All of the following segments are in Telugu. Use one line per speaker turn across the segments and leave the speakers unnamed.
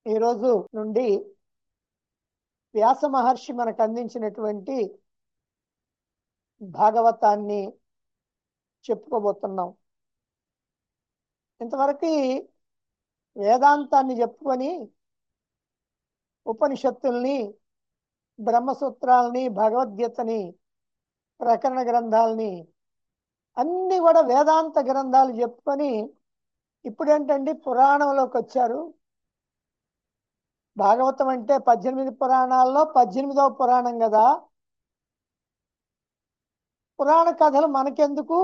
ఈరోజు నుండి వ్యాస మహర్షి మనకు అందించినటువంటి భాగవతాన్ని చెప్పుకోబోతున్నాం ఇంతవరకు వేదాంతాన్ని చెప్పుకొని ఉపనిషత్తుల్ని బ్రహ్మసూత్రాలని భగవద్గీతని ప్రకరణ గ్రంథాలని అన్ని కూడా వేదాంత గ్రంథాలు చెప్పుకొని ఇప్పుడేంటండి పురాణంలోకి వచ్చారు భాగవతం అంటే పద్దెనిమిది పురాణాల్లో పద్దెనిమిదవ పురాణం కదా పురాణ కథలు మనకెందుకు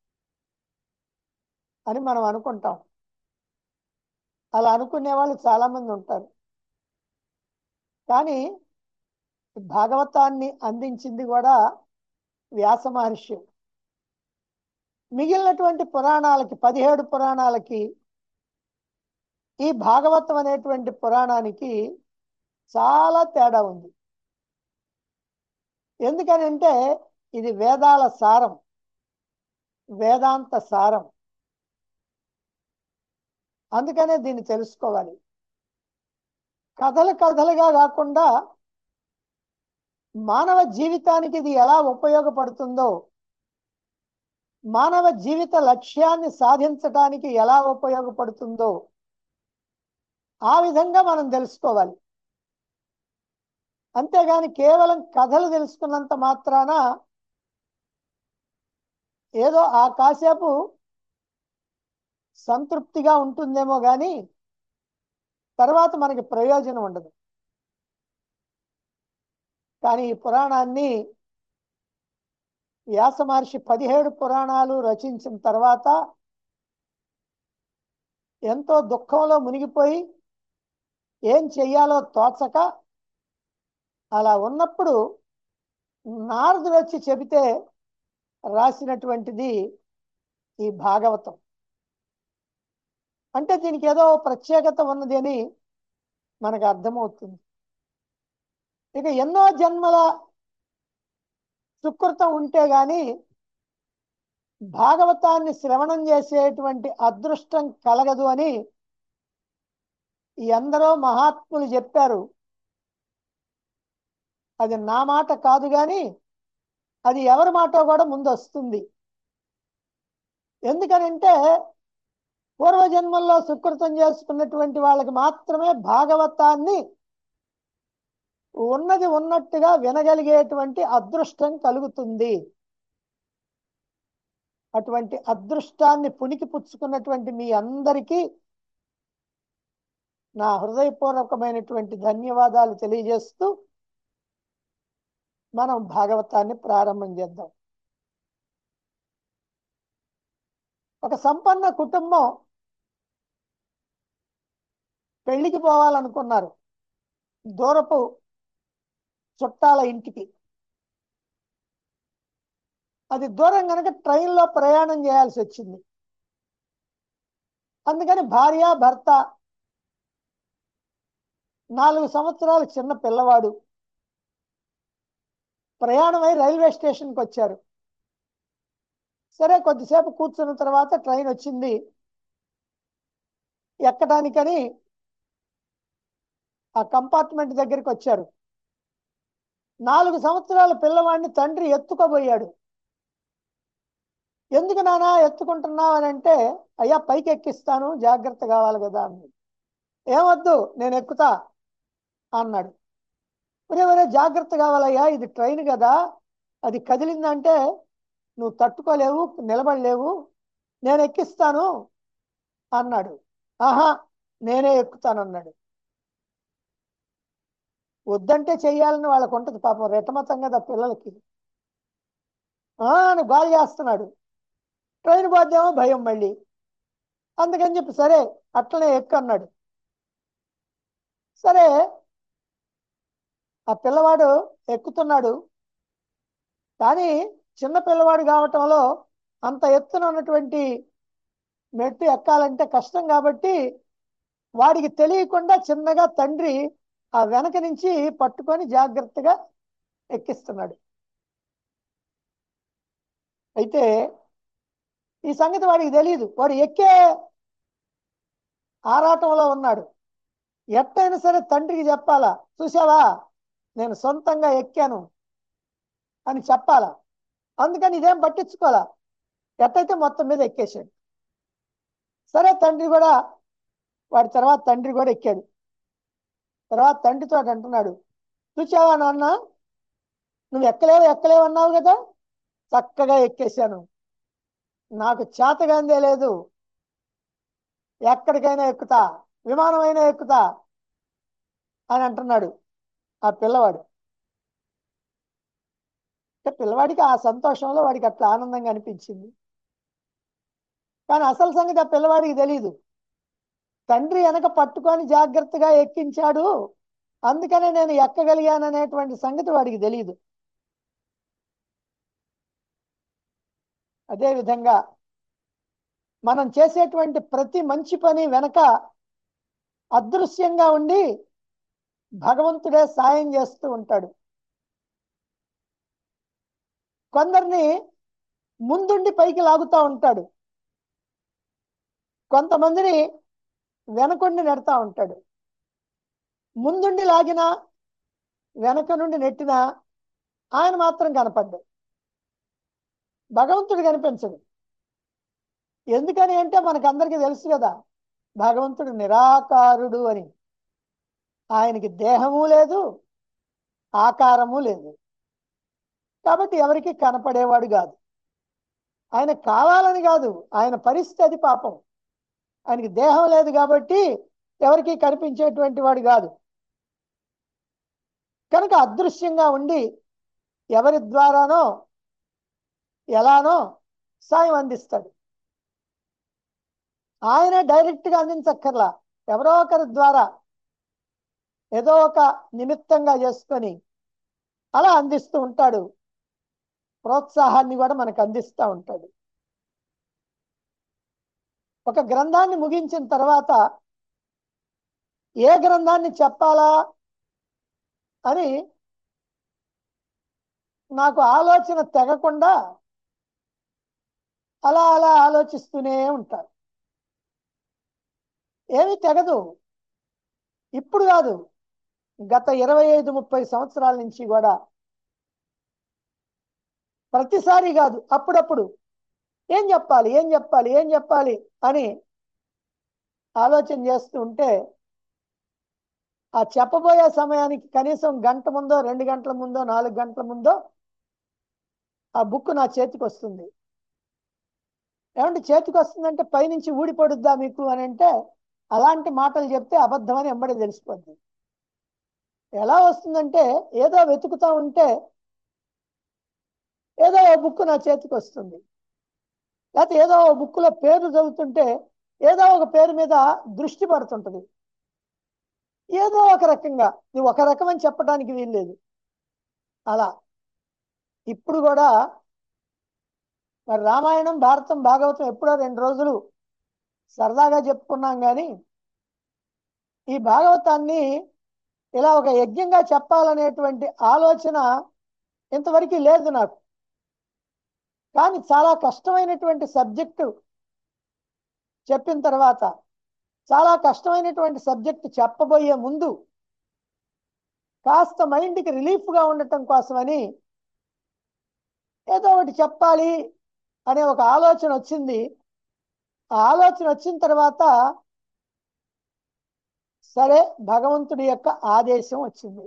అని మనం అనుకుంటాం అలా అనుకునే వాళ్ళు చాలా మంది ఉంటారు కానీ భాగవతాన్ని అందించింది కూడా వ్యాస మహర్షి మిగిలినటువంటి పురాణాలకి పదిహేడు పురాణాలకి ఈ భాగవతం అనేటువంటి పురాణానికి చాలా తేడా ఉంది ఎందుకనంటే ఇది వేదాల సారం వేదాంత సారం అందుకనే దీన్ని తెలుసుకోవాలి కథలు కథలుగా కాకుండా మానవ జీవితానికి ఇది ఎలా ఉపయోగపడుతుందో మానవ జీవిత లక్ష్యాన్ని సాధించటానికి ఎలా ఉపయోగపడుతుందో ఆ విధంగా మనం తెలుసుకోవాలి అంతేగాని కేవలం కథలు తెలుసుకున్నంత మాత్రాన ఏదో ఆ కాసేపు సంతృప్తిగా ఉంటుందేమో కానీ తర్వాత మనకి ప్రయోజనం ఉండదు కానీ ఈ పురాణాన్ని వ్యాస మహర్షి పదిహేడు పురాణాలు రచించిన తర్వాత ఎంతో దుఃఖంలో మునిగిపోయి ఏం చెయ్యాలో తోచక అలా ఉన్నప్పుడు నారదుడు వచ్చి చెబితే రాసినటువంటిది ఈ భాగవతం అంటే దీనికి ఏదో ప్రత్యేకత ఉన్నది అని మనకు అర్థమవుతుంది ఇక ఎన్నో జన్మల సుకృతం ఉంటే గాని భాగవతాన్ని శ్రవణం చేసేటువంటి అదృష్టం కలగదు అని ఎందరో మహాత్ములు చెప్పారు అది నా మాట కాదు కానీ అది ఎవరి మాట కూడా ముందు వస్తుంది ఎందుకనంటే పూర్వజన్మల్లో సుకృతం చేసుకున్నటువంటి వాళ్ళకి మాత్రమే భాగవతాన్ని ఉన్నది ఉన్నట్టుగా వినగలిగేటువంటి అదృష్టం కలుగుతుంది అటువంటి అదృష్టాన్ని పునికి పుచ్చుకున్నటువంటి మీ అందరికీ నా హృదయపూర్వకమైనటువంటి ధన్యవాదాలు తెలియజేస్తూ మనం భాగవతాన్ని ప్రారంభం చేద్దాం ఒక సంపన్న కుటుంబం పెళ్లికి పోవాలనుకున్నారు దూరపు చుట్టాల ఇంటికి అది దూరం కనుక ట్రైన్లో ప్రయాణం చేయాల్సి వచ్చింది అందుకని భార్య భర్త నాలుగు సంవత్సరాల చిన్న పిల్లవాడు ప్రయాణమై రైల్వే స్టేషన్కి వచ్చారు సరే కొద్దిసేపు కూర్చున్న తర్వాత ట్రైన్ వచ్చింది ఎక్కడానికని ఆ కంపార్ట్మెంట్ దగ్గరికి వచ్చారు నాలుగు సంవత్సరాల పిల్లవాడిని తండ్రి ఎత్తుకోబోయాడు ఎందుకు నానా ఎత్తుకుంటున్నావు అని అంటే అయ్యా పైకి ఎక్కిస్తాను జాగ్రత్త కావాలి కదా అన్నాడు ఏమొద్దు నేను ఎక్కుతా అన్నాడు ఒరే ఒరే జాగ్రత్త కావాలయ్యా ఇది ట్రైన్ కదా అది కదిలిందంటే నువ్వు తట్టుకోలేవు నిలబడలేవు నేను ఎక్కిస్తాను అన్నాడు ఆహా నేనే ఎక్కుతాను అన్నాడు వద్దంటే చెయ్యాలని వాళ్ళకు ఉంటుంది పాపం రెట్టమతం కదా పిల్లలకి అని గాలి చేస్తున్నాడు ట్రైన్ పోద్దేమో భయం మళ్ళీ అందుకని చెప్పి సరే అట్లనే ఎక్కు అన్నాడు సరే ఆ పిల్లవాడు ఎక్కుతున్నాడు కానీ చిన్న పిల్లవాడు కావటంలో అంత ఎత్తున ఉన్నటువంటి మెట్టు ఎక్కాలంటే కష్టం కాబట్టి వాడికి తెలియకుండా చిన్నగా తండ్రి ఆ వెనక నుంచి పట్టుకొని జాగ్రత్తగా ఎక్కిస్తున్నాడు అయితే ఈ సంగతి వాడికి తెలియదు వాడు ఎక్కే ఆరాటంలో ఉన్నాడు ఎట్టయినా సరే తండ్రికి చెప్పాలా చూసావా నేను సొంతంగా ఎక్కాను అని చెప్పాలా అందుకని ఇదేం పట్టించుకోవాలా ఎట్టయితే మొత్తం మీద ఎక్కేసాడు సరే తండ్రి కూడా వాడి తర్వాత తండ్రి కూడా ఎక్కాడు తర్వాత తండ్రితో అంటున్నాడు చూసావా నాన్న నువ్వు ఎక్కలేవు ఎక్కలేవు అన్నావు కదా చక్కగా ఎక్కేశాను నాకు చేతగాందే లేదు ఎక్కడికైనా ఎక్కుతా విమానమైనా ఎక్కుతా అని అంటున్నాడు ఆ పిల్లవాడు అంటే పిల్లవాడికి ఆ సంతోషంలో వాడికి అట్లా ఆనందంగా అనిపించింది కానీ అసలు సంగతి ఆ పిల్లవాడికి తెలియదు తండ్రి వెనక పట్టుకొని జాగ్రత్తగా ఎక్కించాడు అందుకనే నేను ఎక్కగలిగాననేటువంటి సంగతి వాడికి తెలియదు అదే విధంగా మనం చేసేటువంటి ప్రతి మంచి పని వెనక అదృశ్యంగా ఉండి భగవంతుడే సాయం చేస్తూ ఉంటాడు కొందరిని ముందుండి పైకి లాగుతూ ఉంటాడు కొంతమందిని వెనకుండి నెడతా ఉంటాడు ముందుండి లాగినా వెనక నుండి నెట్టినా ఆయన మాత్రం కనపడ్డాడు భగవంతుడు కనిపించడు ఎందుకని అంటే మనకందరికీ తెలుసు కదా భగవంతుడు నిరాకారుడు అని ఆయనకి దేహము లేదు ఆకారము లేదు కాబట్టి ఎవరికి కనపడేవాడు కాదు ఆయన కావాలని కాదు ఆయన పరిస్థితి అది పాపం ఆయనకి దేహం లేదు కాబట్టి ఎవరికి కనిపించేటువంటి వాడు కాదు కనుక అదృశ్యంగా ఉండి ఎవరి ద్వారానో ఎలానో సాయం అందిస్తాడు ఆయన డైరెక్ట్గా అందించక్కర్లా ఎవరో ఒకరి ద్వారా ఏదో ఒక నిమిత్తంగా చేసుకొని అలా అందిస్తూ ఉంటాడు ప్రోత్సాహాన్ని కూడా మనకు అందిస్తూ ఉంటాడు ఒక గ్రంథాన్ని ముగించిన తర్వాత ఏ గ్రంథాన్ని చెప్పాలా అని నాకు ఆలోచన తెగకుండా అలా అలా ఆలోచిస్తూనే ఉంటారు ఏమీ తెగదు ఇప్పుడు కాదు గత ఇరవై ఐదు ముప్పై సంవత్సరాల నుంచి కూడా ప్రతిసారి కాదు అప్పుడప్పుడు ఏం చెప్పాలి ఏం చెప్పాలి ఏం చెప్పాలి అని ఆలోచన చేస్తూ ఉంటే ఆ చెప్పబోయే సమయానికి కనీసం గంట ముందో రెండు గంటల ముందో నాలుగు గంటల ముందో ఆ బుక్ నా చేతికి వస్తుంది ఏమంటే చేతికి వస్తుందంటే పైనుంచి ఊడిపడుద్దా మీకు అని అంటే అలాంటి మాటలు చెప్తే అబద్ధమని ఎంబడి తెలిసిపోద్ది ఎలా వస్తుందంటే ఏదో వెతుకుతా ఉంటే ఏదో ఓ బుక్ నా చేతికి వస్తుంది లేకపోతే ఏదో ఓ బుక్లో పేరు చదువుతుంటే ఏదో ఒక పేరు మీద దృష్టి పడుతుంటది ఏదో ఒక రకంగా ఇది ఒక రకం అని చెప్పడానికి వీల్లేదు అలా ఇప్పుడు కూడా మరి రామాయణం భారతం భాగవతం ఎప్పుడో రెండు రోజులు సరదాగా చెప్పుకున్నాం కానీ ఈ భాగవతాన్ని ఇలా ఒక యజ్ఞంగా చెప్పాలనేటువంటి ఆలోచన ఇంతవరకు లేదు నాకు కానీ చాలా కష్టమైనటువంటి సబ్జెక్టు చెప్పిన తర్వాత చాలా కష్టమైనటువంటి సబ్జెక్ట్ చెప్పబోయే ముందు కాస్త మైండ్కి రిలీఫ్గా ఉండటం కోసమని ఏదో ఒకటి చెప్పాలి అనే ఒక ఆలోచన వచ్చింది ఆ ఆలోచన వచ్చిన తర్వాత సరే భగవంతుడి యొక్క ఆదేశం వచ్చింది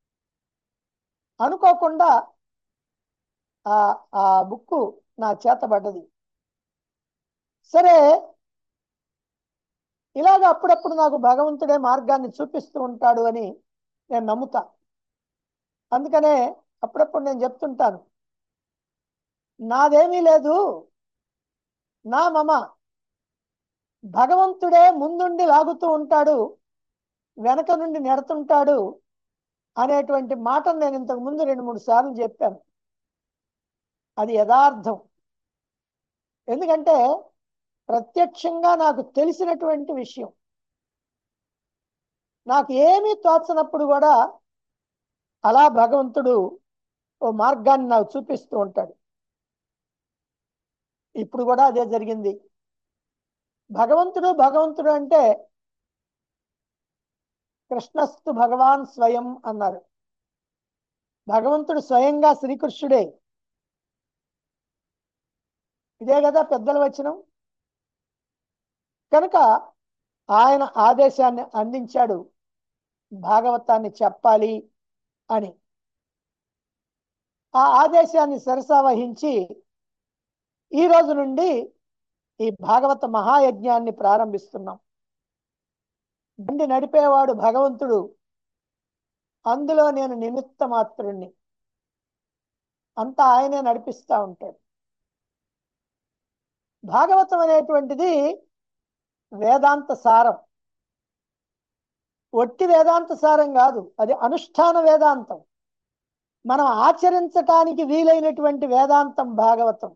అనుకోకుండా ఆ ఆ బుక్ నా చేతబడ్డది సరే ఇలాగ అప్పుడప్పుడు నాకు భగవంతుడే మార్గాన్ని చూపిస్తూ ఉంటాడు అని నేను నమ్ముతా అందుకనే అప్పుడప్పుడు నేను చెప్తుంటాను నాదేమీ లేదు నా మమ భగవంతుడే ముందుండి లాగుతూ ఉంటాడు వెనక నుండి నెడుతుంటాడు అనేటువంటి మాటను నేను ఇంతకు ముందు రెండు మూడు సార్లు చెప్పాను అది యథార్థం ఎందుకంటే ప్రత్యక్షంగా నాకు తెలిసినటువంటి విషయం నాకు ఏమీ తోచనప్పుడు కూడా అలా భగవంతుడు ఓ మార్గాన్ని నాకు చూపిస్తూ ఉంటాడు ఇప్పుడు కూడా అదే జరిగింది భగవంతుడు భగవంతుడు అంటే కృష్ణస్తు భగవాన్ స్వయం అన్నారు భగవంతుడు స్వయంగా శ్రీకృష్ణుడే ఇదే కదా పెద్దలు వచ్చినం కనుక ఆయన ఆదేశాన్ని అందించాడు భాగవతాన్ని చెప్పాలి అని ఆ ఆదేశాన్ని శిరసా వహించి ఈ రోజు నుండి ఈ భాగవత మహాయజ్ఞాన్ని ప్రారంభిస్తున్నాం బండి నడిపేవాడు భగవంతుడు అందులో నేను నిమిత్త మాత్రుణ్ణి అంతా ఆయనే నడిపిస్తూ ఉంటాడు భాగవతం అనేటువంటిది వేదాంత సారం ఒట్టి వేదాంత సారం కాదు అది అనుష్ఠాన వేదాంతం మనం ఆచరించటానికి వీలైనటువంటి వేదాంతం భాగవతం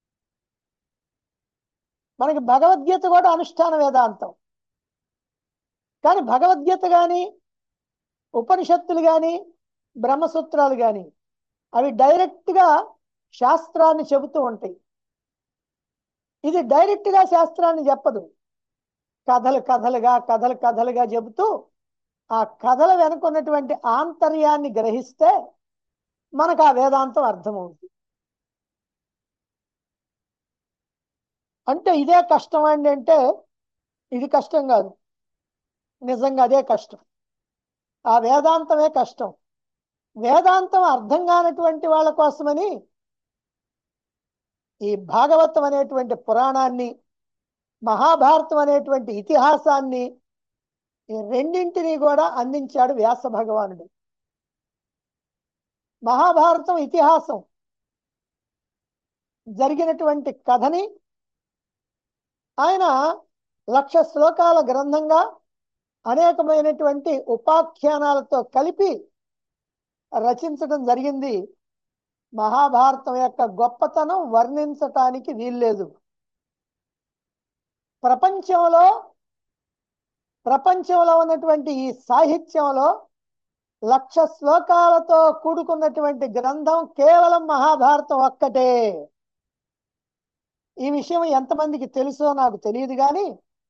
మనకి భగవద్గీత కూడా అనుష్ఠాన వేదాంతం కానీ భగవద్గీత కానీ ఉపనిషత్తులు కానీ బ్రహ్మసూత్రాలు కానీ అవి డైరెక్ట్గా శాస్త్రాన్ని చెబుతూ ఉంటాయి ఇది డైరెక్ట్గా శాస్త్రాన్ని చెప్పదు కథలు కథలుగా కథలు కథలుగా చెబుతూ ఆ కథల వెనుకున్నటువంటి ఆంతర్యాన్ని గ్రహిస్తే మనకు ఆ వేదాంతం అర్థమవుతుంది అంటే ఇదే కష్టం అండి అంటే ఇది కష్టం కాదు నిజంగా అదే కష్టం ఆ వేదాంతమే కష్టం వేదాంతం అర్థం కానటువంటి వాళ్ళ కోసమని ఈ భాగవతం అనేటువంటి పురాణాన్ని మహాభారతం అనేటువంటి ఇతిహాసాన్ని ఈ రెండింటినీ కూడా అందించాడు వ్యాస భగవానుడు మహాభారతం ఇతిహాసం జరిగినటువంటి కథని ఆయన లక్ష శ్లోకాల గ్రంథంగా అనేకమైనటువంటి ఉపాఖ్యానాలతో కలిపి రచించడం జరిగింది మహాభారతం యొక్క గొప్పతనం వర్ణించటానికి వీల్లేదు ప్రపంచంలో ప్రపంచంలో ఉన్నటువంటి ఈ సాహిత్యంలో లక్ష శ్లోకాలతో కూడుకున్నటువంటి గ్రంథం కేవలం మహాభారతం ఒక్కటే ఈ విషయం ఎంతమందికి తెలుసో నాకు తెలియదు కానీ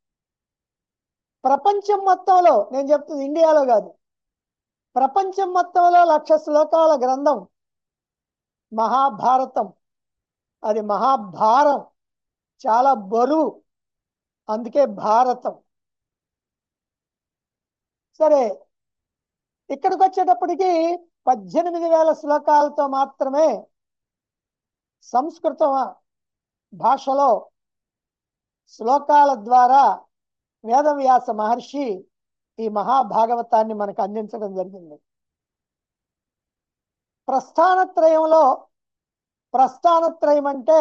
ప్రపంచం మొత్తంలో నేను చెప్తుంది ఇండియాలో కాదు ప్రపంచం మొత్తంలో లక్ష శ్లోకాల గ్రంథం మహాభారతం అది మహాభారం చాలా బరువు అందుకే భారతం సరే ఇక్కడికి వచ్చేటప్పటికి పద్దెనిమిది వేల శ్లోకాలతో మాత్రమే సంస్కృతం భాషలో శ్లోకాల ద్వారా వేదవ్యాస మహర్షి ఈ మహాభాగవతాన్ని మనకు అందించడం జరిగింది ప్రస్థానత్రయంలో ప్రస్థానత్రయం అంటే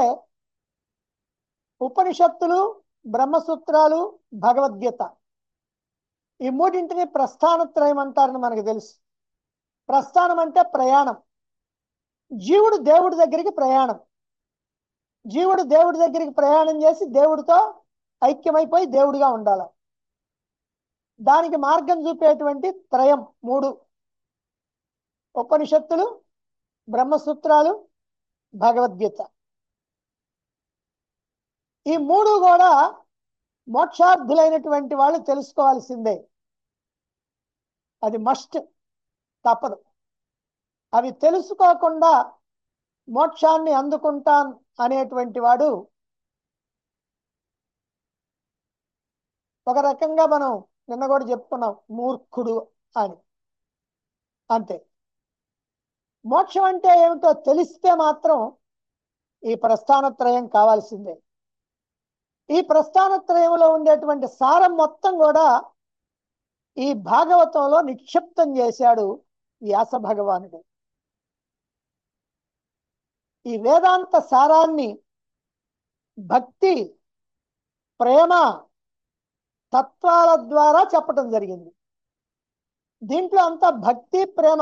ఉపనిషత్తులు బ్రహ్మసూత్రాలు భగవద్గీత ఈ మూడింటిని ప్రస్థానత్రయం అంటారని మనకు తెలుసు ప్రస్థానం అంటే ప్రయాణం జీవుడు దేవుడి దగ్గరికి ప్రయాణం జీవుడు దేవుడి దగ్గరికి ప్రయాణం చేసి దేవుడితో ఐక్యమైపోయి దేవుడిగా ఉండాలి దానికి మార్గం చూపేటువంటి త్రయం మూడు ఉపనిషత్తులు బ్రహ్మసూత్రాలు భగవద్గీత ఈ మూడు కూడా మోక్షార్థులైనటువంటి వాళ్ళు తెలుసుకోవాల్సిందే అది మస్ట్ తప్పదు అవి తెలుసుకోకుండా మోక్షాన్ని అందుకుంటాం అనేటువంటి వాడు ఒక రకంగా మనం నిన్న కూడా చెప్పుకున్నాం మూర్ఖుడు అని అంతే మోక్షం అంటే ఏమిటో తెలిస్తే మాత్రం ఈ ప్రస్థానత్రయం కావాల్సిందే ఈ ప్రస్థానత్రయంలో ఉండేటువంటి సారం మొత్తం కూడా ఈ భాగవతంలో నిక్షిప్తం చేశాడు వ్యాస భగవానుడు ఈ వేదాంత సారాన్ని భక్తి ప్రేమ తత్వాల ద్వారా చెప్పటం జరిగింది దీంట్లో అంతా భక్తి ప్రేమ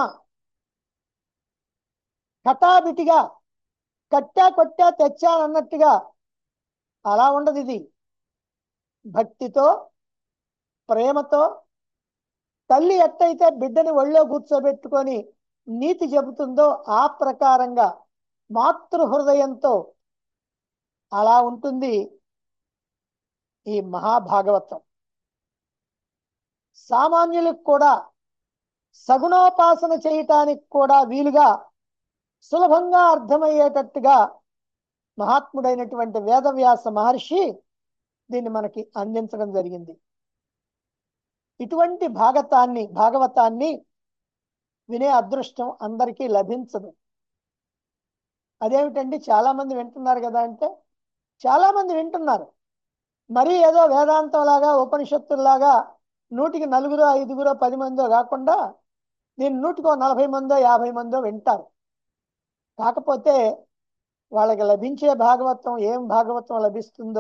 కటాబిటిగా కట్టా కొట్టా తెచ్చానన్నట్టుగా అలా ఉండదు ఇది భక్తితో ప్రేమతో తల్లి ఎట్టయితే బిడ్డని ఒళ్ళో కూర్చోబెట్టుకొని నీతి చెబుతుందో ఆ ప్రకారంగా మాతృ హృదయంతో అలా ఉంటుంది ఈ మహాభాగవతం సామాన్యులకు కూడా సగుణోపాసన చేయటానికి కూడా వీలుగా సులభంగా అర్థమయ్యేటట్టుగా మహాత్ముడైనటువంటి వేదవ్యాస మహర్షి దీన్ని మనకి అందించడం జరిగింది ఇటువంటి భాగతాన్ని భాగవతాన్ని వినే అదృష్టం అందరికీ లభించదు అదేమిటండి చాలా మంది వింటున్నారు కదా అంటే చాలా మంది వింటున్నారు మరీ ఏదో వేదాంతం లాగా ఉపనిషత్తుల్లాగా నూటికి నలుగురో ఐదుగురో పది మందో కాకుండా దీన్ని నూటికో నలభై మందో యాభై మందో వింటారు కాకపోతే వాళ్ళకి లభించే భాగవతం ఏం భాగవతం లభిస్తుందో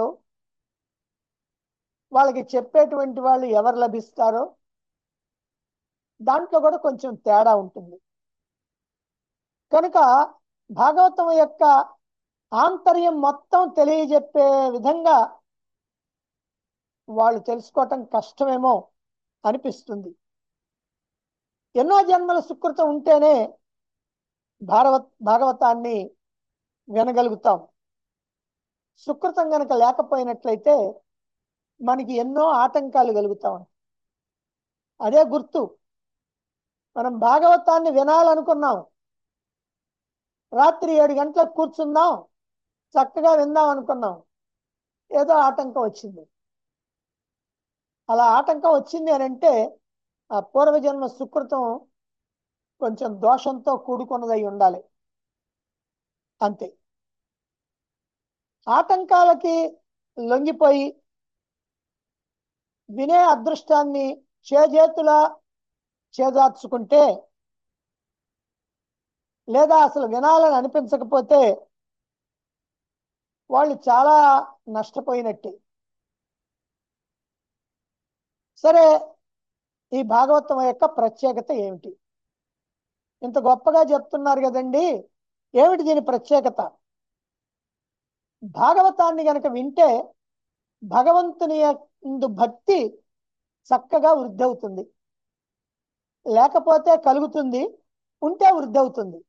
వాళ్ళకి చెప్పేటువంటి వాళ్ళు ఎవరు లభిస్తారో దాంట్లో కూడా కొంచెం తేడా ఉంటుంది కనుక భాగవతం యొక్క ఆంతర్యం మొత్తం తెలియజెప్పే విధంగా వాళ్ళు తెలుసుకోవటం కష్టమేమో అనిపిస్తుంది ఎన్నో జన్మల సుకృతం ఉంటేనే భారవత్ భాగవతాన్ని వినగలుగుతాం సుకృతం గనక లేకపోయినట్లయితే మనకి ఎన్నో ఆటంకాలు కలుగుతాం అదే గుర్తు మనం భాగవతాన్ని వినాలనుకున్నాం రాత్రి ఏడు గంటలకు కూర్చుందాం చక్కగా విందాం అనుకున్నాం ఏదో ఆటంకం వచ్చింది అలా ఆటంకం వచ్చింది అని అంటే ఆ పూర్వజన్మ సుకృతం కొంచెం దోషంతో కూడుకున్నదై ఉండాలి అంతే ఆటంకాలకి లొంగిపోయి వినే అదృష్టాన్ని చేజేతులా చేజార్చుకుంటే లేదా అసలు వినాలని అనిపించకపోతే వాళ్ళు చాలా నష్టపోయినట్టే సరే ఈ భాగవతం యొక్క ప్రత్యేకత ఏమిటి ఇంత గొప్పగా చెప్తున్నారు కదండి ఏమిటి దీని ప్రత్యేకత భాగవతాన్ని గనక వింటే భగవంతుని యందు భక్తి చక్కగా వృద్ధి అవుతుంది లేకపోతే కలుగుతుంది ఉంటే వృద్ధి అవుతుంది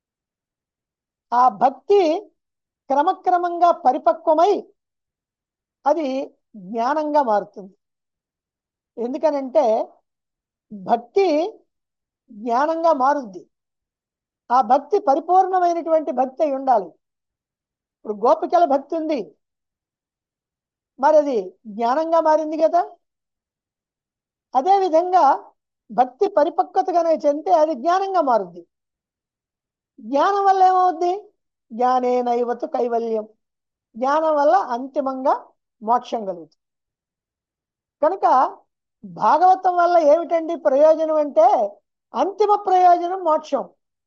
ఆ భక్తి క్రమక్రమంగా పరిపక్వమై అది జ్ఞానంగా మారుతుంది ఎందుకనంటే భక్తి జ్ఞానంగా మారుద్ది ఆ భక్తి పరిపూర్ణమైనటువంటి భక్తి అయి ఉండాలి ఇప్పుడు గోపికల భక్తి ఉంది మరి అది జ్ఞానంగా మారింది కదా అదే విధంగా భక్తి పరిపక్వతగానే చెందితే అది జ్ఞానంగా మారుద్ది జ్ఞానం వల్ల ఏమవుద్ది జ్ఞానే నైవతు కైవల్యం జ్ఞానం వల్ల అంతిమంగా మోక్షం కలుగుతుంది కనుక భాగవతం వల్ల ఏమిటండి ప్రయోజనం అంటే అంతిమ ప్రయోజనం మోక్షం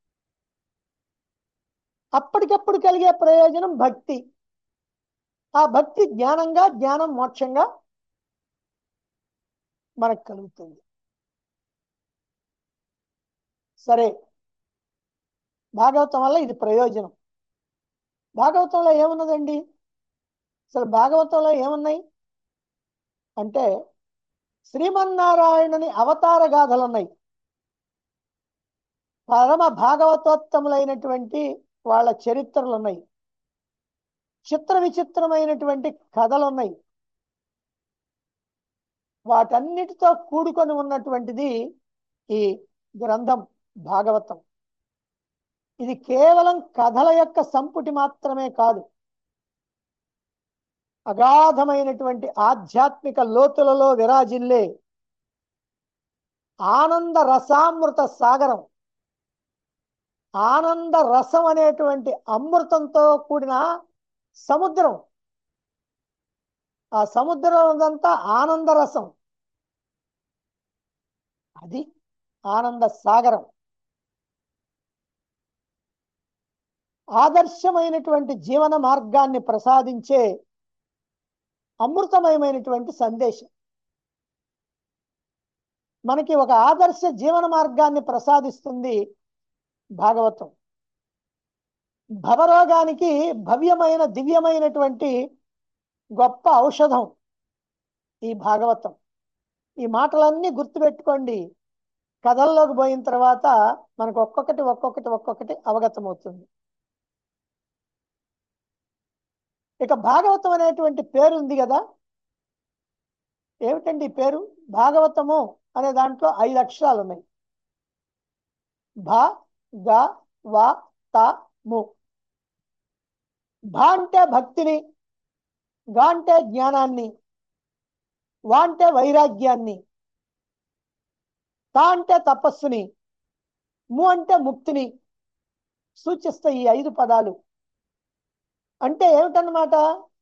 అప్పటికప్పుడు కలిగే ప్రయోజనం భక్తి ఆ భక్తి జ్ఞానంగా జ్ఞానం మోక్షంగా మనకు కలుగుతుంది సరే భాగవతం వల్ల ఇది ప్రయోజనం భాగవతంలో ఏమున్నదండి అసలు భాగవతంలో ఏమున్నాయి అంటే శ్రీమన్నారాయణుని అవతార గాథలు ఉన్నాయి పరమ భాగవతోత్తములైనటువంటి వాళ్ళ చరిత్రలు ఉన్నాయి చిత్ర విచిత్రమైనటువంటి కథలు ఉన్నాయి వాటన్నిటితో కూడుకొని ఉన్నటువంటిది ఈ గ్రంథం భాగవతం ఇది కేవలం కథల యొక్క సంపుటి మాత్రమే కాదు అగాధమైనటువంటి ఆధ్యాత్మిక లోతులలో విరాజిల్లే ఆనంద రసామృత సాగరం ఆనంద రసం అనేటువంటి అమృతంతో కూడిన సముద్రం ఆ సముద్రం అంతా ఆనంద రసం అది ఆనంద సాగరం ఆదర్శమైనటువంటి జీవన మార్గాన్ని ప్రసాదించే అమృతమయమైనటువంటి సందేశం మనకి ఒక ఆదర్శ జీవన మార్గాన్ని ప్రసాదిస్తుంది భాగవతం భవరోగానికి భవ్యమైన దివ్యమైనటువంటి గొప్ప ఔషధం ఈ భాగవతం ఈ మాటలన్నీ గుర్తుపెట్టుకోండి కథల్లోకి పోయిన తర్వాత మనకు ఒక్కొక్కటి ఒక్కొక్కటి ఒక్కొక్కటి అవగతమవుతుంది ఇక భాగవతం అనేటువంటి పేరు ఉంది కదా ఏమిటండి ఈ పేరు భాగవతము అనే దాంట్లో ఐదు అక్షరాలు ఉన్నాయి భ గ వ త ము భ అంటే భక్తిని గ అంటే జ్ఞానాన్ని వా అంటే వైరాగ్యాన్ని తా అంటే తపస్సుని ము అంటే ముక్తిని సూచిస్తాయి ఈ ఐదు పదాలు అంటే ఏమిటన్నమాట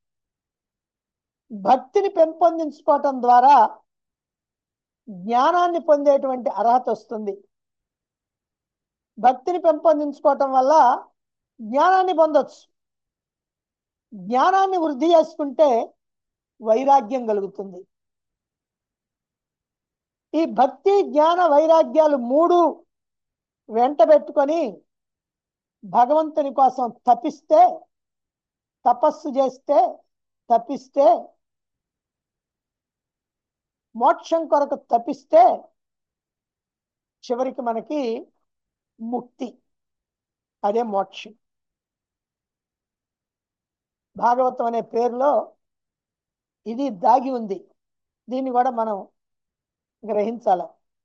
భక్తిని పెంపొందించుకోవటం ద్వారా జ్ఞానాన్ని పొందేటువంటి అర్హత వస్తుంది భక్తిని పెంపొందించుకోవటం వల్ల జ్ఞానాన్ని పొందొచ్చు జ్ఞానాన్ని వృద్ధి చేసుకుంటే వైరాగ్యం కలుగుతుంది ఈ భక్తి జ్ఞాన వైరాగ్యాలు మూడు వెంట పెట్టుకొని భగవంతుని కోసం తపిస్తే తపస్సు చేస్తే తపిస్తే మోక్షం కొరకు తపిస్తే చివరికి మనకి ముక్తి అదే మోక్షం భాగవతం అనే పేరులో ఇది దాగి ఉంది దీన్ని కూడా మనం గ్రహించాల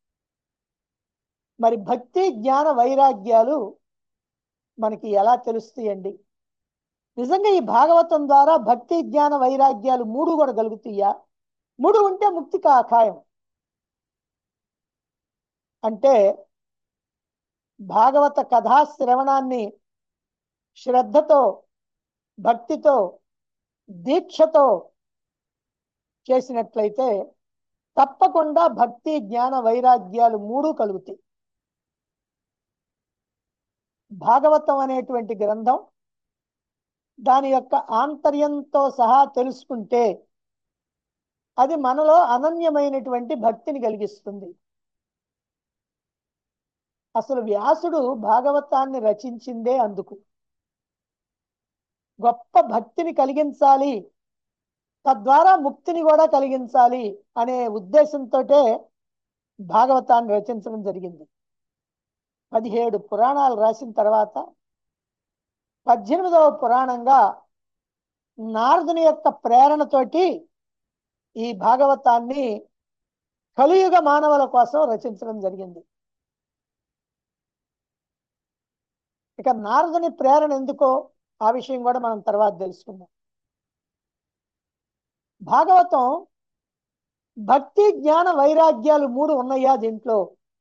మరి భక్తి జ్ఞాన వైరాగ్యాలు మనకి ఎలా తెలుస్తాయండి నిజంగా ఈ భాగవతం ద్వారా భక్తి జ్ఞాన వైరాగ్యాలు మూడు కూడా కలుగుతాయా మూడు ఉంటే ముక్తి కా ఖాయం అంటే భాగవత కథా శ్రవణాన్ని శ్రద్ధతో భక్తితో దీక్షతో చేసినట్లయితే తప్పకుండా భక్తి జ్ఞాన వైరాగ్యాలు మూడు కలుగుతాయి భాగవతం అనేటువంటి గ్రంథం దాని యొక్క ఆంతర్యంతో సహా తెలుసుకుంటే అది మనలో అనన్యమైనటువంటి భక్తిని కలిగిస్తుంది అసలు వ్యాసుడు భాగవతాన్ని రచించిందే అందుకు గొప్ప భక్తిని కలిగించాలి తద్వారా ముక్తిని కూడా కలిగించాలి అనే ఉద్దేశంతో భాగవతాన్ని రచించడం జరిగింది పదిహేడు పురాణాలు రాసిన తర్వాత పద్దెనిమిదవ పురాణంగా నారదుని యొక్క ప్రేరణతోటి ఈ భాగవతాన్ని కలియుగ మానవుల కోసం రచించడం జరిగింది ఇక నారదుని ప్రేరణ ఎందుకో ఆ విషయం కూడా మనం తర్వాత తెలుసుకుందాం భాగవతం భక్తి జ్ఞాన వైరాగ్యాలు మూడు ఉన్నాయా దీంట్లో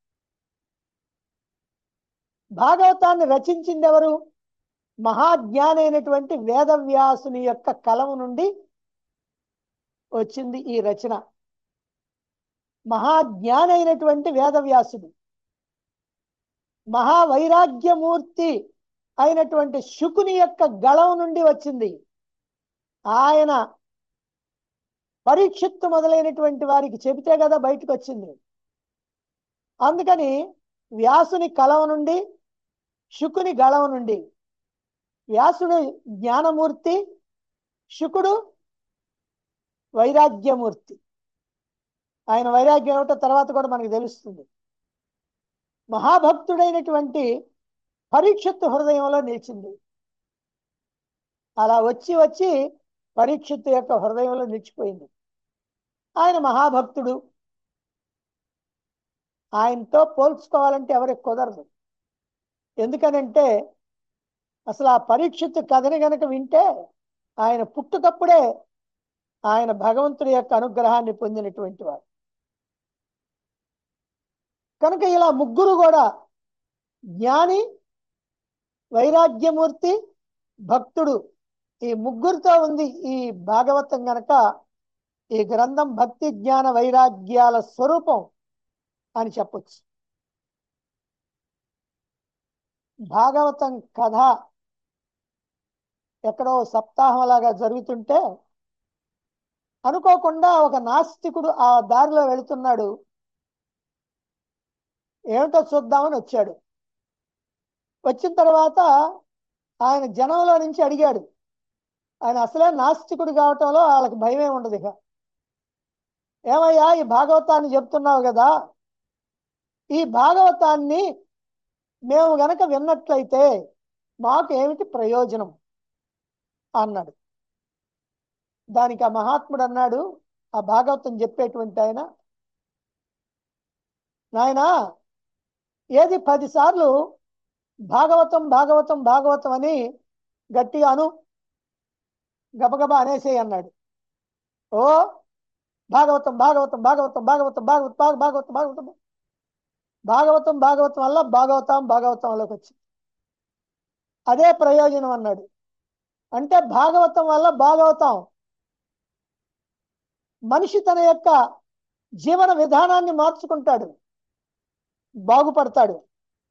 భాగవతాన్ని రచించింది ఎవరు మహాజ్ఞాని అయినటువంటి వేదవ్యాసుని యొక్క కలము నుండి వచ్చింది ఈ రచన మహాజ్ఞాని అయినటువంటి వేదవ్యాసుడు మహావైరాగ్యమూర్తి అయినటువంటి శుకుని యొక్క గళం నుండి వచ్చింది ఆయన పరీక్షిత్తు మొదలైనటువంటి వారికి చెబితే కదా బయటకు వచ్చింది అందుకని వ్యాసుని కలం నుండి శుకుని గళం నుండి వ్యాసుడు జ్ఞానమూర్తి శుకుడు వైరాగ్యమూర్తి ఆయన వైరాగ్యం ఏమిటో తర్వాత కూడా మనకు తెలుస్తుంది మహాభక్తుడైనటువంటి పరీక్షిత్తు హృదయంలో నిలిచింది అలా వచ్చి వచ్చి పరీక్షిత్తు యొక్క హృదయంలో నిలిచిపోయింది ఆయన మహాభక్తుడు ఆయనతో పోల్చుకోవాలంటే ఎవరికి కుదరదు ఎందుకనంటే అసలు ఆ పరీక్షిత్తు కథని గనక వింటే ఆయన పుట్టుకప్పుడే ఆయన భగవంతుడి యొక్క అనుగ్రహాన్ని పొందినటువంటి వాడు కనుక ఇలా ముగ్గురు కూడా జ్ఞాని వైరాగ్యమూర్తి భక్తుడు ఈ ముగ్గురితో ఉంది ఈ భాగవతం గనక ఈ గ్రంథం భక్తి జ్ఞాన వైరాగ్యాల స్వరూపం అని చెప్పొచ్చు భాగవతం కథ ఎక్కడో సప్తాహం లాగా జరుగుతుంటే అనుకోకుండా ఒక నాస్తికుడు ఆ దారిలో వెళుతున్నాడు ఏమిటో చూద్దామని వచ్చాడు వచ్చిన తర్వాత ఆయన జనంలో నుంచి అడిగాడు ఆయన అసలే నాస్తికుడు కావటంలో వాళ్ళకి భయమే ఉండదు ఇక ఏమయ్యా ఈ భాగవతాన్ని చెప్తున్నావు కదా ఈ భాగవతాన్ని మేము గనక విన్నట్లయితే మాకు ఏమిటి ప్రయోజనం అన్నాడు దానికి ఆ మహాత్ముడు అన్నాడు ఆ భాగవతం చెప్పేటువంటి ఆయన నాయనా ఏది పదిసార్లు భాగవతం భాగవతం భాగవతం అని గట్టిగా అను గబగబా అనేసేయి అన్నాడు ఓ భాగవతం భాగవతం భాగవతం భాగవతం భాగవతం భాగ భాగవతం భాగవతం భాగవతం భాగవతం వల్ల భాగవతం భాగవతంలోకి వచ్చింది అదే ప్రయోజనం అన్నాడు అంటే భాగవతం వల్ల భాగవతం మనిషి తన యొక్క జీవన విధానాన్ని మార్చుకుంటాడు బాగుపడతాడు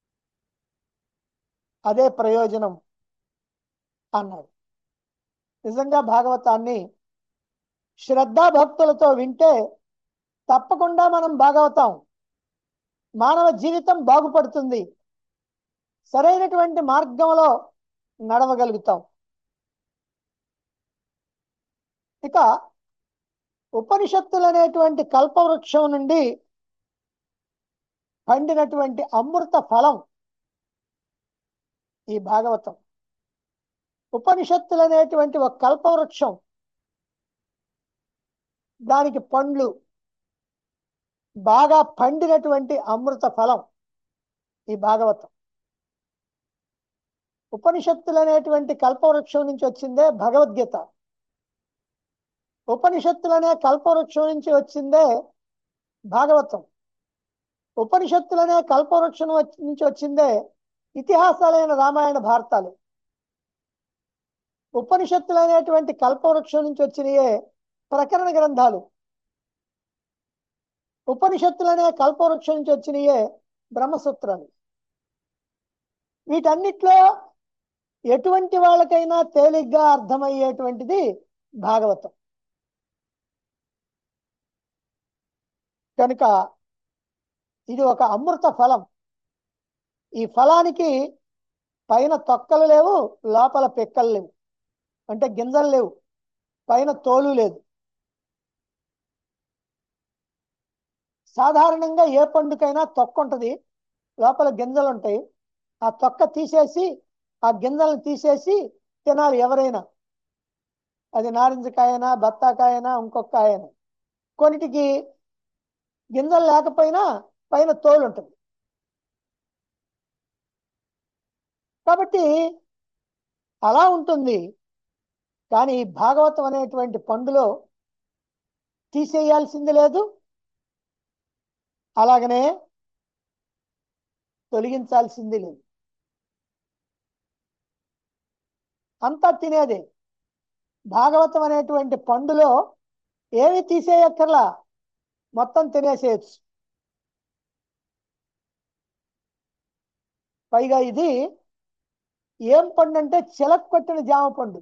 అదే ప్రయోజనం అన్నాడు నిజంగా భాగవతాన్ని శ్రద్ధాభక్తులతో వింటే తప్పకుండా మనం భాగవతాం మానవ జీవితం బాగుపడుతుంది సరైనటువంటి మార్గంలో నడవగలుగుతాం ఇక ఉపనిషత్తులు అనేటువంటి కల్పవృక్షం నుండి పండినటువంటి అమృత ఫలం ఈ భాగవతం ఉపనిషత్తులు అనేటువంటి ఒక కల్పవృక్షం దానికి పండ్లు బాగా పండినటువంటి అమృత ఫలం ఈ భాగవతం ఉపనిషత్తులు అనేటువంటి కల్పవృక్షం నుంచి వచ్చిందే భగవద్గీత ఉపనిషత్తులనే కల్పవృక్షం నుంచి వచ్చిందే భాగవతం ఉపనిషత్తులనే కల్పవృక్షం వచ్చి- నుంచి వచ్చిందే ఇతిహాసాలైన రామాయణ భారతాలు ఉపనిషత్తులు అనేటువంటి కల్పవృక్షం నుంచి వచ్చినయే ప్రకరణ గ్రంథాలు ఉపనిషత్తులనే కల్పవృక్షం నుంచి వచ్చినయే బ్రహ్మసూత్రాలు వీటన్నిటిలో ఎటువంటి వాళ్ళకైనా తేలిగ్గా అర్థమయ్యేటువంటిది భాగవతం కనుక ఇది ఒక అమృత ఫలం ఈ ఫలానికి పైన తొక్కలు లేవు లోపల పిక్కలు లేవు అంటే గింజలు లేవు పైన తోలు లేదు సాధారణంగా ఏ పండుకైనా తొక్క ఉంటుంది లోపల గింజలు ఉంటాయి ఆ తొక్క తీసేసి ఆ గింజలను తీసేసి తినాలి ఎవరైనా అది నారింజకాయనా బత్తాకాయనా ఇంకొక కాయనా కొన్నిటికి గింజలు లేకపోయినా పైన తోలు ఉంటుంది కాబట్టి అలా ఉంటుంది కానీ ఈ భాగవతం అనేటువంటి పండులో తీసేయాల్సింది లేదు అలాగనే తొలగించాల్సింది లేదు అంతా తినేదే భాగవతం అనేటువంటి పండులో ఏమి తీసేయక్కర్లా మొత్తం తినేసేయచ్చు పైగా ఇది ఏం పండు అంటే చిలక కొట్టిన జామ పండు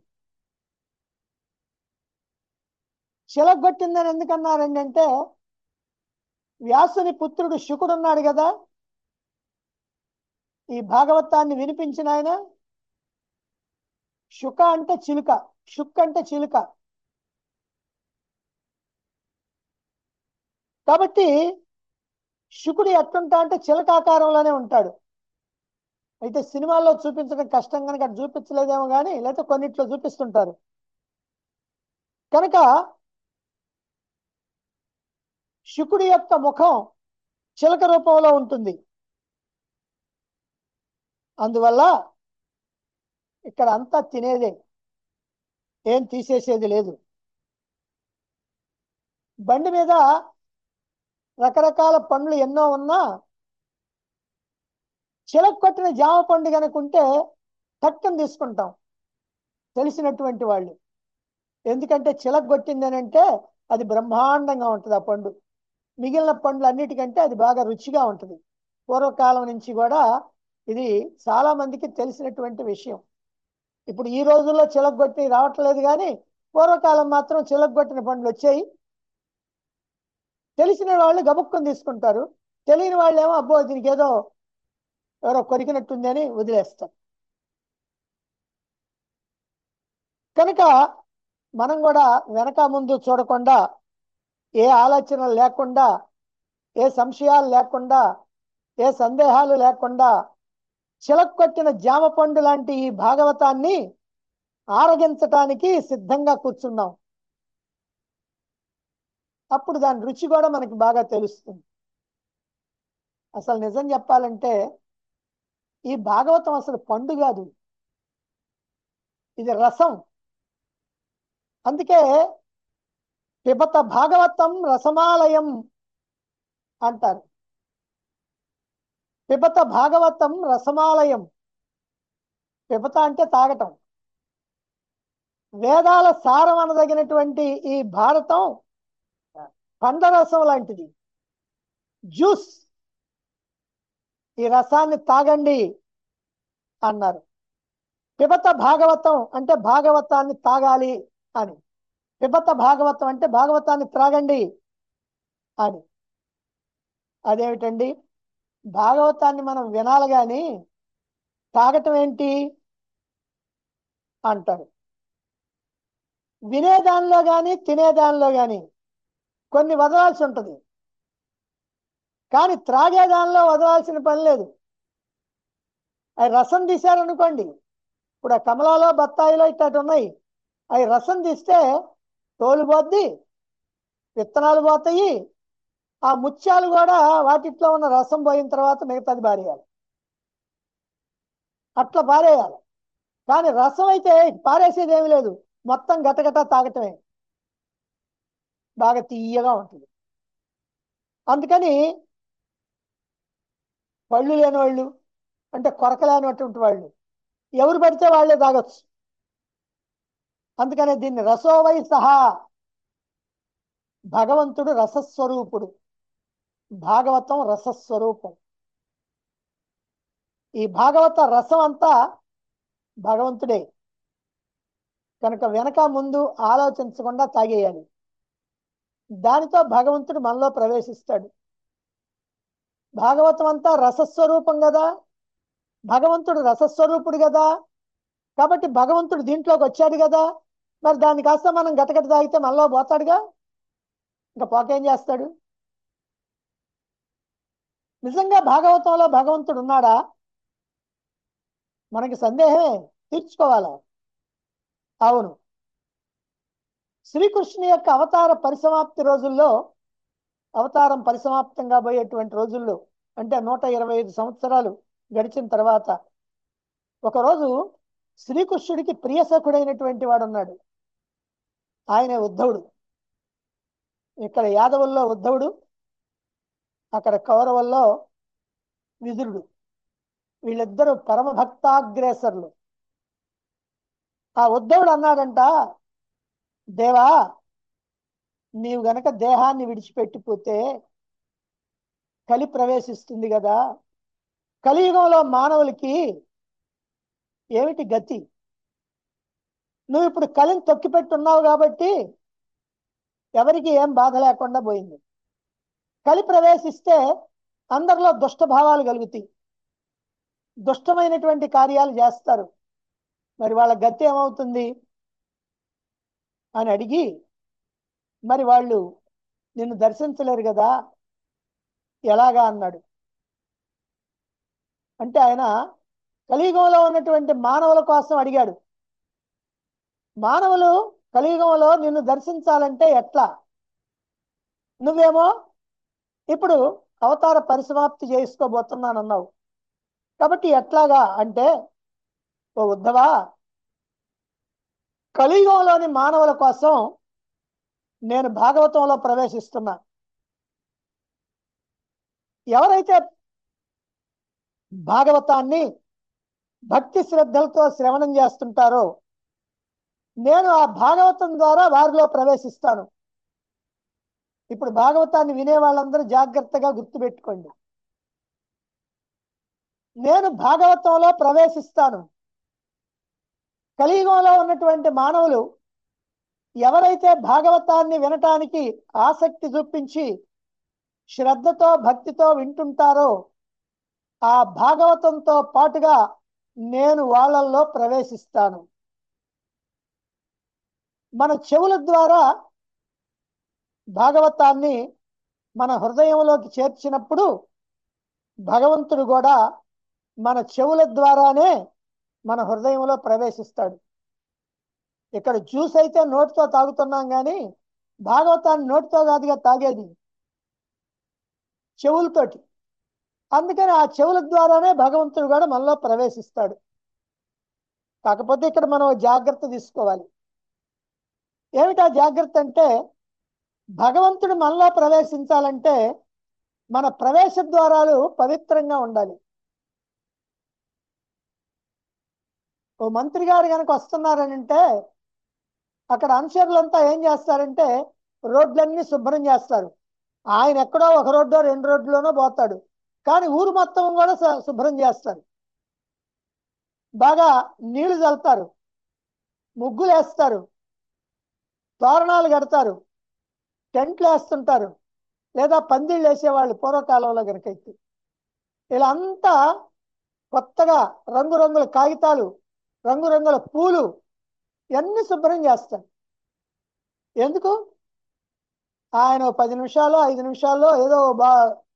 చిలక కొట్టిందని ఎందుకన్నారండి అంటే వ్యాసుని పుత్రుడు శుకుడు ఉన్నాడు కదా ఈ భాగవతాన్ని వినిపించిన ఆయన శుక అంటే చిలుక శుక్ అంటే చిలుక కాబట్టి శుకుడు ఎట్లుంటా అంటే చిలక ఆకారంలోనే ఉంటాడు అయితే సినిమాల్లో చూపించడం కష్టం కనుక అటు చూపించలేదేమో కానీ లేకపోతే కొన్నిట్లో చూపిస్తుంటారు కనుక శుకుడి యొక్క ముఖం చిలక రూపంలో ఉంటుంది అందువల్ల ఇక్కడ అంతా తినేదే ఏం తీసేసేది లేదు బండి మీద రకరకాల పండ్లు ఎన్నో ఉన్నా చిలక కొట్టిన జామ పండు కనుకుంటే టక్కని తీసుకుంటాం తెలిసినటువంటి వాళ్ళు ఎందుకంటే చిలక కొట్టింది అని అంటే అది బ్రహ్మాండంగా ఉంటుంది ఆ పండు మిగిలిన పండ్లు అన్నిటికంటే అది బాగా రుచిగా ఉంటుంది పూర్వకాలం నుంచి కూడా ఇది చాలా మందికి తెలిసినటువంటి విషయం ఇప్పుడు ఈ రోజుల్లో చిలగొట్టి రావట్లేదు కానీ పూర్వకాలం మాత్రం చిలగొట్టిన పండ్లు వచ్చాయి తెలిసిన వాళ్ళు గబుక్కుని తీసుకుంటారు తెలియని వాళ్ళు ఏమో అబ్బో దీనికి ఏదో ఎవరో కొరికినట్టుంది అని వదిలేస్తారు కనుక మనం కూడా వెనక ముందు చూడకుండా ఏ ఆలోచనలు లేకుండా ఏ సంశయాలు లేకుండా ఏ సందేహాలు లేకుండా చిలక కొట్టిన జామ పండు లాంటి ఈ భాగవతాన్ని ఆరగించటానికి సిద్ధంగా కూర్చున్నాం అప్పుడు దాని రుచి కూడా మనకి బాగా తెలుస్తుంది అసలు నిజం చెప్పాలంటే ఈ భాగవతం అసలు పండు కాదు ఇది రసం అందుకే పిబత భాగవతం రసమాలయం అంటారు పిబత భాగవతం రసమాలయం పిబత అంటే తాగటం వేదాల సారం అనదగినటువంటి ఈ భారతం పండరసం లాంటిది జ్యూస్ ఈ రసాన్ని తాగండి అన్నారు పిబత భాగవతం అంటే భాగవతాన్ని తాగాలి అని పిబత భాగవతం అంటే భాగవతాన్ని త్రాగండి అని అదేమిటండి భాగవతాన్ని మనం వినాలి కానీ తాగటం ఏంటి అంటారు వినేదానిలో కానీ తినేదానిలో కానీ కొన్ని వదలాల్సి ఉంటుంది కానీ త్రాగేదానిలో వదలాల్సిన పని లేదు అవి రసం తీశారనుకోండి ఇప్పుడు ఆ కమలాలో బత్తాయిలో ఇట్టటి ఉన్నాయి అవి రసం తీస్తే తోలు పోద్ది విత్తనాలు పోతాయి ఆ ముత్యాలు కూడా వాటిట్లో ఉన్న రసం పోయిన తర్వాత మిగతాది పారేయాలి అట్లా పారేయాలి కానీ రసం అయితే పారేసేది ఏమి లేదు మొత్తం గటగట తాగటమే బాగా తీయగా ఉంటుంది అందుకని పళ్ళు లేని వాళ్ళు అంటే కొరక లేనటువంటి వాళ్ళు ఎవరు పడితే వాళ్ళే తాగొచ్చు అందుకనే దీన్ని రసోవై సహా భగవంతుడు రసస్వరూపుడు భాగవతం రసస్వరూపం ఈ భాగవత రసం అంతా భగవంతుడే కనుక వెనక ముందు ఆలోచించకుండా తాగేయాలి దానితో భగవంతుడు మనలో ప్రవేశిస్తాడు భాగవతం అంతా రసస్వరూపం కదా భగవంతుడు రసస్వరూపుడు కదా కాబట్టి భగవంతుడు దీంట్లోకి వచ్చాడు కదా మరి దాన్ని కాస్త మనం గటగట తాగితే మనలో పోతాడుగా ఇంకా పోకేం చేస్తాడు నిజంగా భాగవతంలో భగవంతుడు ఉన్నాడా మనకి సందేహమే తీర్చుకోవాలా అవును శ్రీకృష్ణుని యొక్క అవతార పరిసమాప్తి రోజుల్లో అవతారం పరిసమాప్తం కాబోయేటువంటి రోజుల్లో అంటే నూట ఇరవై ఐదు సంవత్సరాలు గడిచిన తర్వాత ఒకరోజు శ్రీకృష్ణుడికి ప్రియసఖుడైనటువంటి వాడు ఉన్నాడు ఆయన ఉద్ధవుడు ఇక్కడ యాదవుల్లో ఉద్ధవుడు అక్కడ కౌరవుల్లో విదురుడు వీళ్ళిద్దరూ పరమ భక్తాగ్రేసర్లు ఆ ఉద్ధవుడు అన్నాడంట దేవా నీవు గనక దేహాన్ని విడిచిపెట్టిపోతే కలి ప్రవేశిస్తుంది కదా కలియుగంలో మానవులకి ఏమిటి గతి నువ్వు ఇప్పుడు కలిని తొక్కిపెట్టున్నావు కాబట్టి ఎవరికి ఏం బాధ లేకుండా పోయింది కలి ప్రవేశిస్తే అందరిలో దుష్ట భావాలు కలుగుతాయి దుష్టమైనటువంటి కార్యాలు చేస్తారు మరి వాళ్ళ గతి ఏమవుతుంది అని అడిగి మరి వాళ్ళు నిన్ను దర్శించలేరు కదా ఎలాగా అన్నాడు అంటే ఆయన కలియుగంలో ఉన్నటువంటి మానవుల కోసం అడిగాడు మానవులు కలియుగంలో నిన్ను దర్శించాలంటే ఎట్లా నువ్వేమో ఇప్పుడు అవతార పరిసమాప్తి చేసుకోబోతున్నానన్నావు కాబట్టి ఎట్లాగా అంటే ఓ ఉద్ధవా కలియుగంలోని మానవుల కోసం నేను భాగవతంలో ప్రవేశిస్తున్నా ఎవరైతే భాగవతాన్ని భక్తి శ్రద్ధలతో శ్రవణం చేస్తుంటారో నేను ఆ భాగవతం ద్వారా వారిలో ప్రవేశిస్తాను ఇప్పుడు భాగవతాన్ని వినే వాళ్ళందరూ జాగ్రత్తగా గుర్తుపెట్టుకోండి నేను భాగవతంలో ప్రవేశిస్తాను కలియుగంలో ఉన్నటువంటి మానవులు ఎవరైతే భాగవతాన్ని వినటానికి ఆసక్తి చూపించి శ్రద్ధతో భక్తితో వింటుంటారో ఆ భాగవతంతో పాటుగా నేను వాళ్ళల్లో ప్రవేశిస్తాను మన చెవుల ద్వారా భాగవతాన్ని మన హృదయంలోకి చేర్చినప్పుడు భగవంతుడు కూడా మన చెవుల ద్వారానే మన హృదయంలో ప్రవేశిస్తాడు ఇక్కడ జ్యూస్ అయితే నోటితో తాగుతున్నాం కానీ భాగవతాన్ని నోటితో కాదుగా తాగేది చెవులతోటి అందుకని ఆ చెవుల ద్వారానే భగవంతుడు కూడా మనలో ప్రవేశిస్తాడు కాకపోతే ఇక్కడ మనం జాగ్రత్త తీసుకోవాలి ఏమిటా జాగ్రత్త అంటే భగవంతుడు మనలో ప్రవేశించాలంటే మన ప్రవేశ ద్వారాలు పవిత్రంగా ఉండాలి ఓ మంత్రి గారు కనుక వస్తున్నారని అంటే అక్కడ అనుచరులంతా ఏం చేస్తారంటే రోడ్లన్నీ శుభ్రం చేస్తారు ఆయన ఎక్కడో ఒక రోడ్డో రెండు రోడ్లోనో పోతాడు కానీ ఊరు మొత్తం కూడా శ- శుభ్రం చేస్తారు బాగా నీళ్లు చల్లుతారు ముగ్గులు వేస్తారు తోరణాలు కడతారు టెంట్లు వేస్తుంటారు లేదా పందిళ్ళు వేసేవాళ్ళు పూర్వకాలంలో కనుకైతే ఇలా అంతా కొత్తగా రంగురంగుల కాగితాలు రంగురంగుల పూలు ఇవన్నీ శుభ్రం చేస్తారు ఎందుకు ఆయన ఓ పది నిమిషాలు ఐదు నిమిషాల్లో ఏదో బా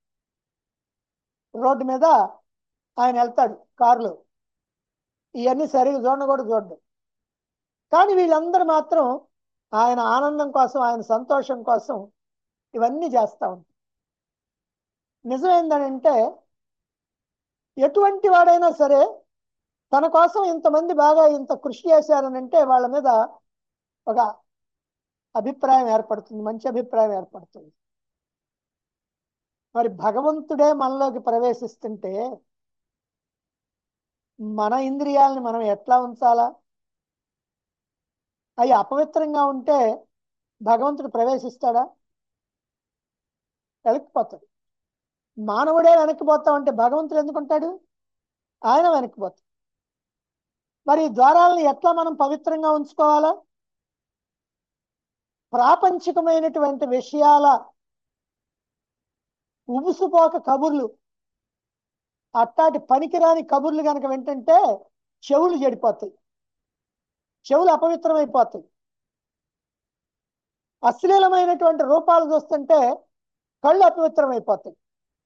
రోడ్డు మీద ఆయన వెళ్తాడు కారులో ఇవన్నీ సరిగ్గా చూడడం కూడా చూడడం కానీ వీళ్ళందరూ మాత్రం ఆయన ఆనందం కోసం ఆయన సంతోషం కోసం ఇవన్నీ చేస్తూ ఉంటారు నిజం ఏంటంటే ఎటువంటి వాడైనా సరే తన కోసం ఇంతమంది బాగా ఇంత కృషి చేశారని అంటే వాళ్ళ మీద ఒక అభిప్రాయం ఏర్పడుతుంది మంచి అభిప్రాయం ఏర్పడుతుంది మరి భగవంతుడే మనలోకి ప్రవేశిస్తుంటే మన ఇంద్రియాలని మనం ఎట్లా ఉంచాలా అవి అపవిత్రంగా ఉంటే భగవంతుడు ప్రవేశిస్తాడా వెనక్కిపోతాడు మానవుడే వెనక్కిపోతా ఉంటే భగవంతుడు ఎందుకుంటాడు ఆయన వెనక్కిపోతాడు మరి ఈ ద్వారాలను ఎట్లా మనం పవిత్రంగా ఉంచుకోవాలా ప్రాపంచికమైనటువంటి విషయాల ఉబుసుపోక కబుర్లు అట్టాటి పనికిరాని కబుర్లు కనుక వింటుంటే చెవులు చెడిపోతాయి చెవులు అపవిత్రమైపోతాయి అశ్లీలమైనటువంటి రూపాలు చూస్తుంటే కళ్ళు అపవిత్రమైపోతాయి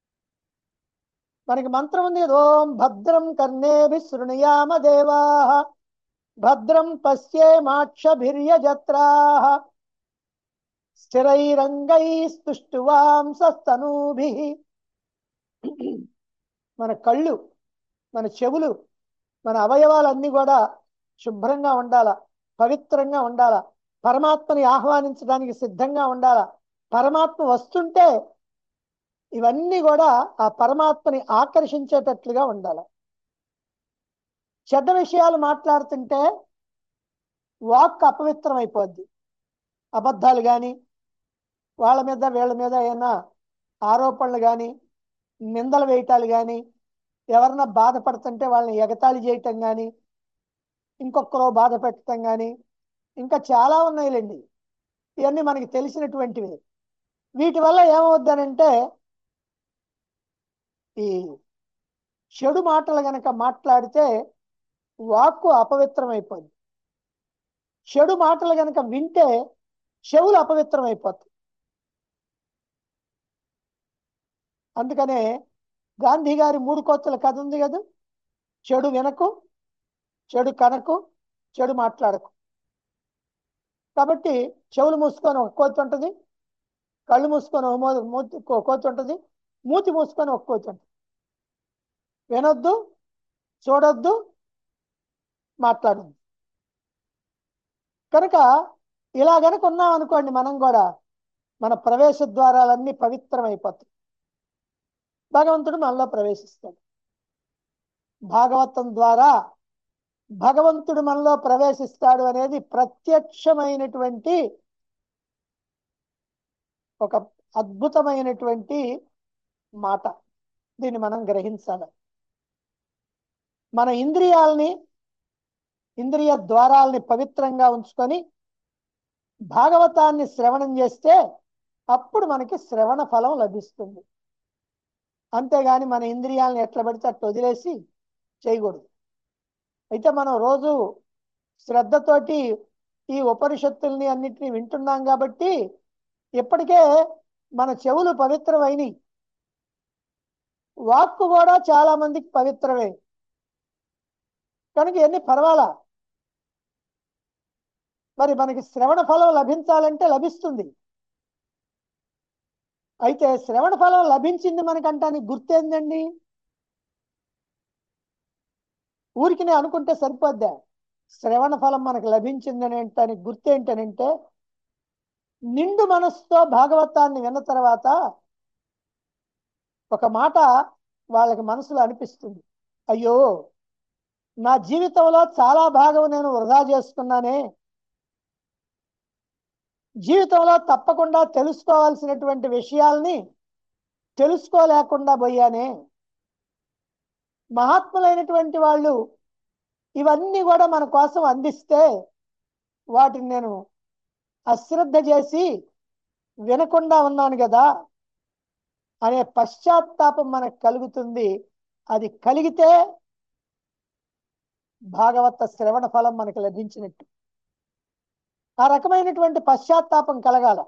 మనకి మంత్రం ఉంది కదా, ఓం భద్రం కర్ణేభి శృణుయామ దేవా భద్రం పశ్యేమాక్షభిర్యజత్రా స్థిరైరంగైస్తుష్టువాంసస్తనూభి మన కళ్ళు మన చెవులు మన అవయవాలన్నీ కూడా శుభ్రంగా ఉండాల పవిత్రంగా ఉండాల పరమాత్మని ఆహ్వానించడానికి సిద్ధంగా ఉండాల పరమాత్మ వస్తుంటే ఇవన్నీ కూడా ఆ పరమాత్మని ఆకర్షించేటట్లుగా ఉండాలి చెడ్డ విషయాలు మాట్లాడుతుంటే వాక్ అపవిత్రం అయిపోద్ది అబద్ధాలు కానీ వాళ్ళ మీద వీళ్ళ మీద ఏమైనా ఆరోపణలు కానీ నిందలు వేయటాలు కానీ ఎవరన్నా బాధపడుతుంటే వాళ్ళని ఎగతాళి చేయటం కానీ ఇంకొకరో బాధ పెట్టడం కానీ ఇంకా చాలా ఉన్నాయిలేండి ఇవన్నీ మనకి తెలిసినటువంటివి వీటి వల్ల ఏమవుద్దనంటే ఈ చెడు మాటలు గనక మాట్లాడితే వాక్కు అపవిత్రమైపోద్ది చెడు మాటలు గనక వింటే చెవులు అపవిత్రమైపోతాయి అందుకనే గాంధీ గారి మూడు కోతుల కథ ఉంది కదా చెడు వినకు చెడు కనకు చెడు మాట్లాడకు కాబట్టి చెవులు మూసుకొని ఒక కోతి ఉంటుంది కళ్ళు మూసుకొని ఒక మో- మూతి కో- కోతి ఉంటుంది మూతి మూసుకొని ఒక కోతి ఉంటుంది వినొద్దు చూడొద్దు మాట్లాడొద్దు కనుక ఇలా గనక ఉన్నాం అనుకోండి మనం కూడా మన ప్రవేశ ద్వారాలన్నీ పవిత్రమైపోతాయి భగవంతుడు మనలో ప్రవేశిస్తాడు భాగవతం ద్వారా భగవంతుడు మనలో ప్రవేశిస్తాడు అనేది ప్రత్యక్షమైనటువంటి ఒక అద్భుతమైనటువంటి మాట దీన్ని మనం గ్రహించాలి మన ఇంద్రియాలని ఇంద్రియ ద్వారాలని పవిత్రంగా ఉంచుకొని భాగవతాన్ని శ్రవణం చేస్తే అప్పుడు మనకి శ్రవణ ఫలం లభిస్తుంది అంతేగాని మన ఇంద్రియాలను ఎట్లా పడితే అట్లా వదిలేసి చేయకూడదు అయితే మనం రోజు శ్రద్ధతోటి ఈ ఉపనిషత్తుల్ని అన్నిటిని వింటున్నాం కాబట్టి ఇప్పటికే మన చెవులు పవిత్రమైనవి వాక్కు కూడా చాలా మందికి పవిత్రమే కనుక ఇవన్నీ పర్వాలా మరి మనకి శ్రవణ ఫలం లభించాలంటే లభిస్తుంది అయితే శ్రవణ ఫలం లభించింది మనకంటానికి గుర్తేందండి ఊరికి నేను అనుకుంటే సరిపోద్దా శ్రవణ ఫలం మనకు లభించిందని అంటానికి గుర్తేంటనంటే నిండు మనసుతో భాగవతాన్ని విన్న తర్వాత ఒక మాట వాళ్ళకి మనసులో అనిపిస్తుంది అయ్యో నా జీవితంలో చాలా భాగం నేను వృధా చేసుకున్నానే జీవితంలో తప్పకుండా తెలుసుకోవాల్సినటువంటి విషయాల్ని తెలుసుకోలేకుండా పోయానే మహాత్ములైనటువంటి వాళ్ళు ఇవన్నీ కూడా మన కోసం అందిస్తే వాటిని నేను అశ్రద్ధ చేసి వినకుండా ఉన్నాను కదా అనే పశ్చాత్తాపం మనకు కలుగుతుంది అది కలిగితే భాగవత శ్రవణ ఫలం మనకు లభించినట్టు ఆ రకమైనటువంటి పశ్చాత్తాపం కలగాల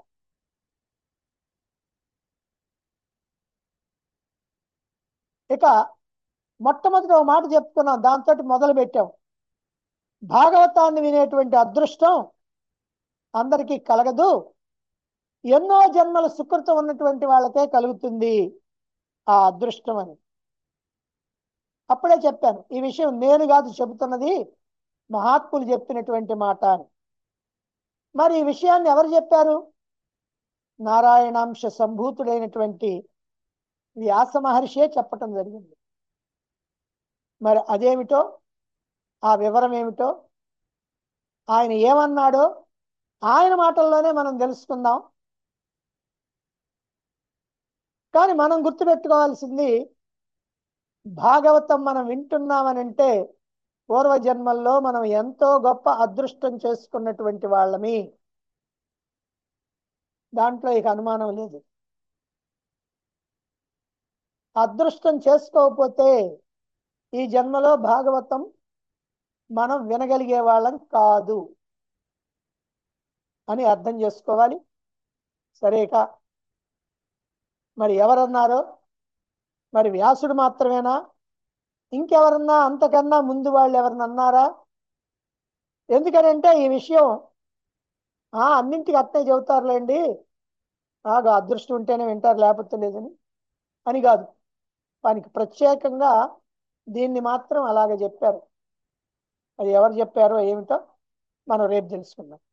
ఇక మొట్టమొదటి ఒక మాట చెప్పుకున్నాం దాంతో మొదలు పెట్టాం భాగవతాన్ని వినేటువంటి అదృష్టం అందరికీ కలగదు ఎన్నో జన్మల సుకృతం ఉన్నటువంటి వాళ్ళకే కలుగుతుంది ఆ అదృష్టం అని అప్పుడే చెప్పాను ఈ విషయం నేను కాదు చెబుతున్నది మహాత్ములు చెప్పినటువంటి మాట అని మరి ఈ విషయాన్ని ఎవరు చెప్పారు నారాయణాంశ సంభూతుడైనటువంటి వ్యాస మహర్షే చెప్పటం జరిగింది మరి అదేమిటో ఆ వివరం ఏమిటో ఆయన ఏమన్నాడో ఆయన మాటల్లోనే మనం తెలుసుకుందాం కానీ మనం గుర్తుపెట్టుకోవాల్సింది భాగవతం మనం వింటున్నామనంటే పూర్వజన్మల్లో మనం ఎంతో గొప్ప అదృష్టం చేసుకున్నటువంటి వాళ్ళమి దాంట్లో ఇక అనుమానం లేదు అదృష్టం చేసుకోకపోతే ఈ జన్మలో భాగవతం మనం వినగలిగే వాళ్ళం కాదు అని అర్థం చేసుకోవాలి సరేక మరి ఎవరన్నారో మరి వ్యాసుడు మాత్రమేనా ఇంకెవరన్నా అంతకన్నా ముందు వాళ్ళు ఎవరన్నా అన్నారా ఎందుకనంటే ఈ విషయం ఆ అన్నింటికి అట్నే చెబుతారులేండి ఆగా అదృష్టం ఉంటేనే వింటారు లేకపోతే లేదని అని కాదు వానికి ప్రత్యేకంగా దీన్ని మాత్రం అలాగే చెప్పారు అది ఎవరు చెప్పారో ఏమిటో మనం రేపు తెలుసుకుందాం